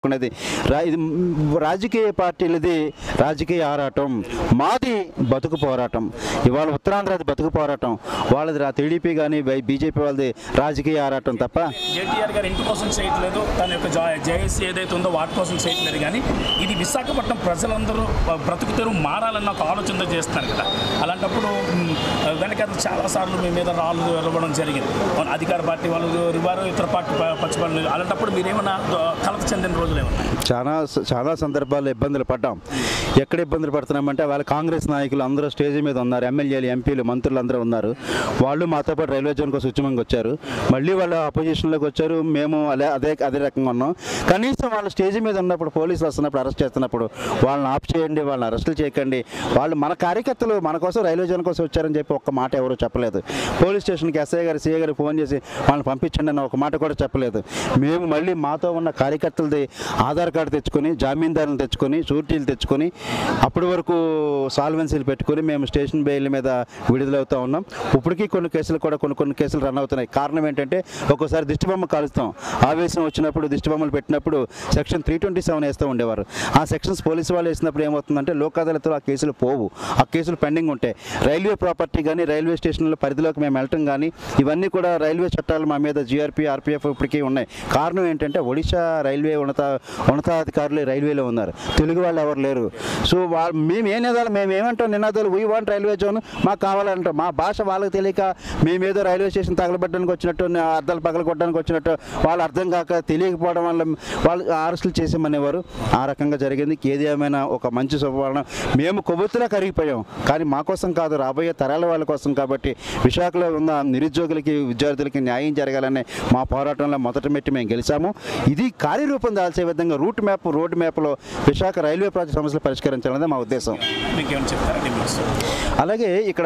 కోరుకునేది రా ఇది మ్, రాజకీయ పార్టీలది రాజకీయ ఆరాటం మాది బతుకు పోరాటం ఇవాళ ఉత్తరాంధ్రది బతుకు పోరాటం వాళ్ళది రా టీడీపీ కానీ బీజేపీ వాళ్ళది రాజకీయ ఆరాటం తప్ప జేటీఆర్ గారు ఇంటి కోసం చేయట్లేదు తన యొక్క జేఏసీ ఏదైతే ఉందో వాటి కోసం చేయట్లేదు కానీ ఇది విశాఖపట్నం ప్రజలందరూ బ్రతుకు తెరువు మారాలన్న ఒక ఆలోచనతో చేస్తున్నారు కదా అలాంటప్పుడు మ్, వెనక చాలాసార్లు మీ మీద రాళ్ళు ఇవ్వడం జరిగింది అవును, అధికార పార్టీ వాళ్ళు వారు ఇతర పార్టీ ప- పచ్చిపాలు అలాంటప్పుడు మీరేమన్నా ద- కలత చెందిన రోజులు ఏమన్నా చాలా చాలా సందర్భాల్లో ఇబ్బందులు పడ్డాం ఎక్కడ ఇబ్బందులు పడుతున్నామంటే వాళ్ళ కాంగ్రెస్ నాయకులు అందరూ స్టేజ్ మీద ఉన్నారు ఎమ్మెల్యేలు ఎంపీలు మంత్రులు అందరూ ఉన్నారు వాళ్ళు మాతో పాటు రైల్వే జోన్ కోసం ఉద్యమంకి వచ్చారు మళ్ళీ వాళ్ళు అపోజిషన్లోకి వచ్చారు మేము అదే అదే అదే రకంగా ఉన్నాం కనీసం వాళ్ళు స్టేజ్ మీద ఉన్నప్పుడు పోలీసులు వస్తున్నప్పుడు అరెస్ట్ చేస్తున్నప్పుడు వాళ్ళని ఆఫ్ చేయండి వాళ్ళని అరెస్టులు చేయకండి వాళ్ళు మన కార్యకర్తలు మన కోసం రైల్వే జోన్ కోసం వచ్చారని చెప్పి ఒక్క మాట ఎవరు చెప్పలేదు పోలీస్ స్టేషన్కి ఎస్ఐ గారు సిఐ గారు ఫోన్ చేసి వాళ్ళని పంపించండి అన్న ఒక మాట కూడా చెప్పలేదు మేము మళ్ళీ మాతో ఉన్న కార్యకర్తలది ఆధార్ కార్డు తెచ్చుకొని జామీందారులను తెచ్చుకొని షూరిటీలు తెచ్చుకొని అప్పటి వరకు సాల్వెన్సీలు పెట్టుకొని మేము స్టేషన్ బెయిల్ మీద విడుదలవుతూ ఉన్నాం ఇప్పటికీ కొన్ని కేసులు కూడా కొన్ని కొన్ని కేసులు రన్ అవుతున్నాయి కారణం ఏంటంటే ఒక్కోసారి దిష్టిబొమ్మ కాలుస్తాం ఆవేశం వచ్చినప్పుడు దిష్టిబొమ్మలు పెట్టినప్పుడు సెక్షన్ త్రీ ట్వంటీ సెవెన్ వేస్తూ ఉండేవారు ఆ సెక్షన్స్ పోలీసు వాళ్ళు వేసినప్పుడు ఏమవుతుందంటే లోక్ అదాలత్లో ఆ కేసులు పోవు ఆ కేసులు పెండింగ్ ఉంటాయి రైల్వే ప్రాపర్టీ కానీ రైల్వే స్టేషన్ల పరిధిలోకి మేము వెళ్ళటం కానీ ఇవన్నీ కూడా రైల్వే చట్టాలు మా మీద జిఆర్పి ఆర్పిఎఫ్ ఇప్పటికీ ఉన్నాయి కారణం ఏంటంటే ఒడిశా రైల్వే ఉన్నత ఉన్నతాధికారులు రైల్వేలో ఉన్నారు తెలుగు వాళ్ళు ఎవరు లేరు సో వాళ్ళు మేము ఏ నినాదాలు మేము ఏమంటాం నినాదాలు వీ వాంట్ రైల్వే జోన్ మాకు కావాలంటాం మా భాష వాళ్ళకి తెలియక మేమేదో రైల్వే స్టేషన్ తగలబెట్టడానికి వచ్చినట్టు అద్దాలు పగల కొట్టడానికి వచ్చినట్టు వాళ్ళు అర్థం కాక తెలియకపోవడం వల్ల వాళ్ళు అరెస్టులు చేసామనేవారు ఆ రకంగా జరిగింది ఏది ఏమైనా ఒక మంచి శుభవర్ణం మేము కొవ్వొత్తులా కరిగిపోయాం కానీ మా కోసం కాదు రాబోయే తరాల వాళ్ళ కోసం కాబట్టి విశాఖలో ఉన్న నిరుద్యోగులకి విద్యార్థులకి న్యాయం జరగాలనే మా పోరాటంలో మొదటి మెట్టి మేము గెలిచాము ఇది కార్యరూపం దాల్చే విధంగా రూట్ మ్యాప్ రోడ్ మ్యాప్లో విశాఖ రైల్వే ప్రాజెక్ట్ సమస్యలు పరిష్కరించాలనేది మా ఉద్దేశం మీకు ఏమైనా చెప్తారా డిమాండ్స్ అలాగే ఇక్కడ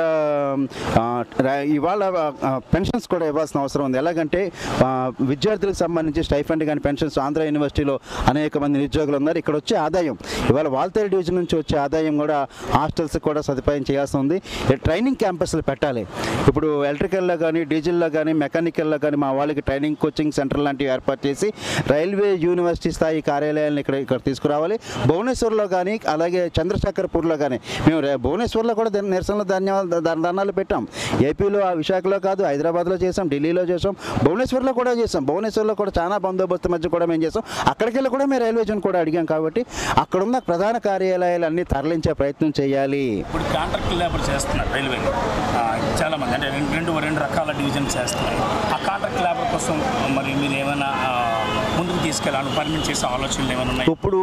ఆ, రా- ఇవాళ ఆ, పెన్షన్స్ కూడా ఇవ్వాల్సిన అవసరం ఉంది ఎలాగంటే ఆ, విద్యార్థులకు సంబంధించి స్టైఫండ్ కానీ పెన్షన్స్ ఆంధ్ర యూనివర్సిటీలో అనేక మంది నిరుద్యోగులు ఉన్నారు ఇక్కడ వచ్చే ఆదాయం ఇవాళ వాల్తేరు డివిజన్ నుంచి వచ్చే ఆదాయం కూడా హాస్టల్స్ కూడా సదుపాయం చేయాల్సి ఉంది ఈ ట్రైనింగ్ క్యాంపస్లు పెట్టాలి ఇప్పుడు ఎలక్ట్రికల్లో కానీ డీజిల్లో కానీ మెకానికల్లో కానీ మా వాళ్ళకి ట్రైనింగ్ కోచింగ్ సెంటర్ లాంటివి ఏర్పాటు చేసి రైల్వే యూనివర్సిటీ స్థాయి కార్యాలయాలను ఇక్కడ ఇక్కడ తీసుకురావాలి భువనేశ్వర్లో కానీ అలాగే చంద్రశేఖర్పూర్లో కానీ మేము రే- భువనేశ్వర్లో కూడా దీని నిరసనలు ధన్యవాదాలు ధ- ధర్నాలు పెట్టాం ఏపీలో ఆ విశాఖలో కాదు హైదరాబాద్లో చేసాం ఢిల్లీలో చేసాం భువనేశ్వర్లో కూడా చేసాం భువనేశ్వర్లో కూడా చాలా బందోబస్తు మధ్య కూడా మేము చేసాం అక్కడికి వెళ్ళి కూడా మేము రైల్వే జోన్ కూడా అడిగాం కాబట్టి అక్కడున్న ప్రధాన కార్యాలయాలు అన్నీ తరలించే ప్రయత్నం చేయాలి ఇప్పుడు కాంట్రాక్ట్ లేబర్ చేస్తున్నారు రైల్వే చాలా మంది అంటే రెండు రెండు రెండు రకాల డివిజన్ చేస్తున్నారు ఆ కాంట్రాక్ట్ లేబర్ కోసం మరి మీరు ఏమైనా ఆ, ముందుకు తీసుకెళ్ళాలి పర్మిట్ చేసే ఆలోచనలు ఏమైనా ఉన్నాయి ఇప్పుడు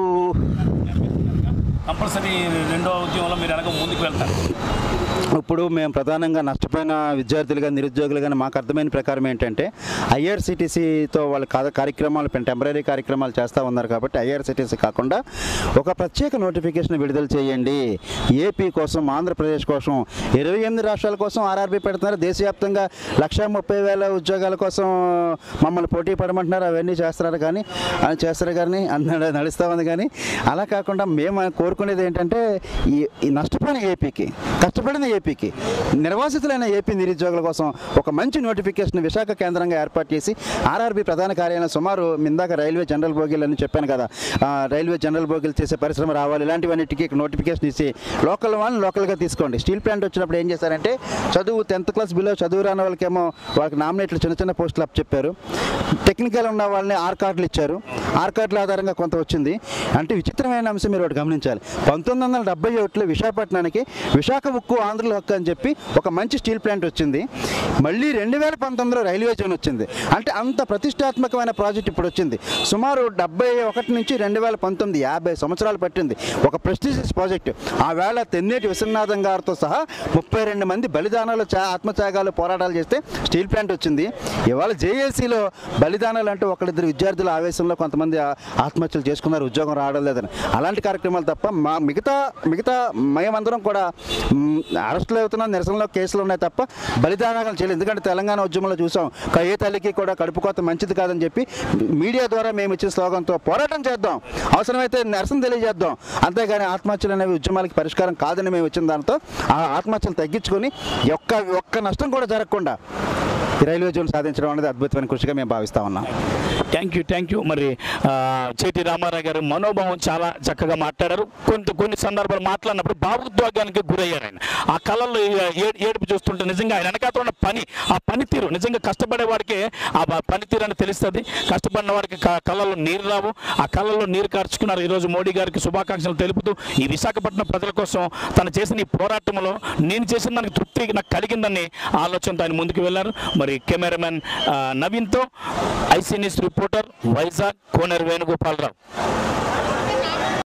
కంపల్సరీ రెండో ఉద్యమంలో మీరు ఎలాగో ముందుకు వెళ్తారు ఇప్పుడు మేము ప్రధానంగా నష్టపోయిన విద్యార్థులుగా నిరుద్యోగులుగా మాకు అర్థమైన ప్రకారం ఏంటంటే ఐఆర్సిటీసీతో వాళ్ళ కా- కార్యక్రమాలు టెంపరీ కార్యక్రమాలు చేస్తూ ఉన్నారు కాబట్టి ఐఆర్సిటీసీ కాకుండా ఒక ప్రత్యేక నోటిఫికేషన్ విడుదల చేయండి ఏపీ కోసం ఆంధ్రప్రదేశ్ కోసం ఇరవై ఎనిమిది రాష్ట్రాల కోసం ఆర్ఆర్బీ పెడుతున్నారు దేశవ్యాప్తంగా లక్ష ముప్పై వేల ఉద్యోగాల కోసం మమ్మల్ని పోటీ పడమంటున్నారు అవన్నీ చేస్తున్నారు కానీ అని చేస్తారు కానీ అన్న నడుస్తూ ఉంది కానీ అలా కాకుండా మేము కోరుకునేది ఏంటంటే ఈ ఈ నష్టపోయిన ఏపీకి కష్టపడిన ఏపీకి నిర్వాసితులైన ఏపీ నిరుద్యోగుల కోసం ఒక మంచి నోటిఫికేషన్ విశాఖ కేంద్రంగా ఏర్పాటు చేసి ఆర్ఆర్బీ ప్రధాన కార్యాలయం సుమారు ఇందాక రైల్వే జనరల్ బోగీలు అని చెప్పాను కదా ఆ, రైల్వే జనరల్ బోగీలు చేసే పరిశ్రమ రావాలి ఇలాంటివన్నిటికీ నోటిఫికేషన్ ఇచ్చి లోకల్ వాళ్ళని లోకల్గా తీసుకోండి స్టీల్ ప్లాంట్ వచ్చినప్పుడు ఏం చేశారంటే చదువు టెన్త్ క్లాస్ బిలో చదువు రాని వాళ్ళకేమో వాళ్ళకి నామినేట్లు చిన్న చిన్న పోస్టులు అప్ చెప్పారు టెక్నికల్ ఉన్న వాళ్ళని ఆర్ కార్డులు ఇచ్చారు ఆర్ కార్డుల ఆధారంగా కొంత వచ్చింది అంటే విచిత్రమైన అంశం మీరు ఒకటి గమనించాలి పంతొమ్మిది వందల డెబ్బై ఒకటిలో విశాఖపట్నానికి విశాఖ ఉక్కు ఆంధ్రుల హక్కు అని చెప్పి ఒక మంచి స్టీల్ ప్లాంట్ వచ్చింది మళ్ళీ రెండు వేల పంతొమ్మిదిలో రైల్వే జోన్ వచ్చింది అంటే అంత ప్రతిష్టాత్మకమైన ప్రాజెక్ట్ ఇప్పుడు వచ్చింది సుమారు డెబ్బై ఒకటి నుంచి రెండు వేల పంతొమ్మిది యాభై సంవత్సరాలు పట్టింది ఒక ప్రెస్టీజియస్ ప్రాజెక్ట్ ఆ వేళ తెన్నేటి విశ్వనాథం గారితో సహా ముప్పై రెండు మంది బలిదానాలు చా ఆత్మత్యాగాలు పోరాటాలు చేస్తే స్టీల్ ప్లాంట్ వచ్చింది ఇవాళ జేఏసీలో బలిదానాలు అంటే ఒకరిద్దరు విద్యార్థుల ఆవేశంలో కొంతమంది ఆ- ఆత్మహత్యలు చేసుకున్నారు ఉద్యోగం రావడం లేదని అలాంటి కార్యక్రమాలు తప్ప మా మిగతా మిగతా మేమందరం కూడా మ్, అరెస్టులు అవుతున్నాం నిరసనలో కేసులు ఉన్నాయి తప్ప బలిదానాలు చేయలేదు ఎందుకంటే తెలంగాణ ఉద్యమంలో చూసాం క- ఏ తల్లికి కూడా కడుపు కోత మంచిది కాదని చెప్పి మీడియా ద్వారా మేము ఇచ్చిన స్లోగన్తో పోరాటం చేద్దాం అవసరమైతే నిరసన తెలియజేద్దాం అంతేగాని ఆత్మహత్యలు అనేవి ఉద్యమాలకి పరిష్కారం కాదని మేము ఇచ్చిన దాంతో ఆ ఆత్మహత్యలు తగ్గించుకొని ఒక్క ఒక్క నష్టం కూడా జరగకుండా ఈ రైల్వే జోన్ సాధించడం అనేది అద్భుతమైన కృషిగా మేము భావిస్తా ఉన్నాం థ్యాంక్ యూ థ్యాంక్ యూ మరి ఆ, చేటి రామారావు గారు మనోభావం చాలా చక్కగా మాట్లాడారు కొంత కొన్ని సందర్భాలు మాట్లాడినప్పుడు భావోద్వేగానికి గురయ్యారు ఆయన ఆ కళల్లో ఏ- ఏడుపు చూస్తుంటే నిజంగా ఆయన వెనకాల ఉన్న పని ఆ పనితీరు నిజంగా కష్టపడే వాడికి ఆ ప- పనితీరు అని తెలుస్తుంది కష్టపడిన వాడికి క- కళ్ళల్లో నీరు రావు ఆ కళ్ళల్లో నీరు కార్చుకున్నారు ఈరోజు మోడీ గారికి శుభాకాంక్షలు తెలుపుతూ ఈ విశాఖపట్నం ప్రజల కోసం తను చేసిన ఈ పోరాటంలో నేను చేసిన దానికి తృప్తి నాకు కలిగిందని ఆలోచనతో ఆయన ముందుకు వెళ్ళారు మరి కెమెరామెన్ ఆ, నవీన్తో IC news reporter Vizag Koneru Venugopala Rao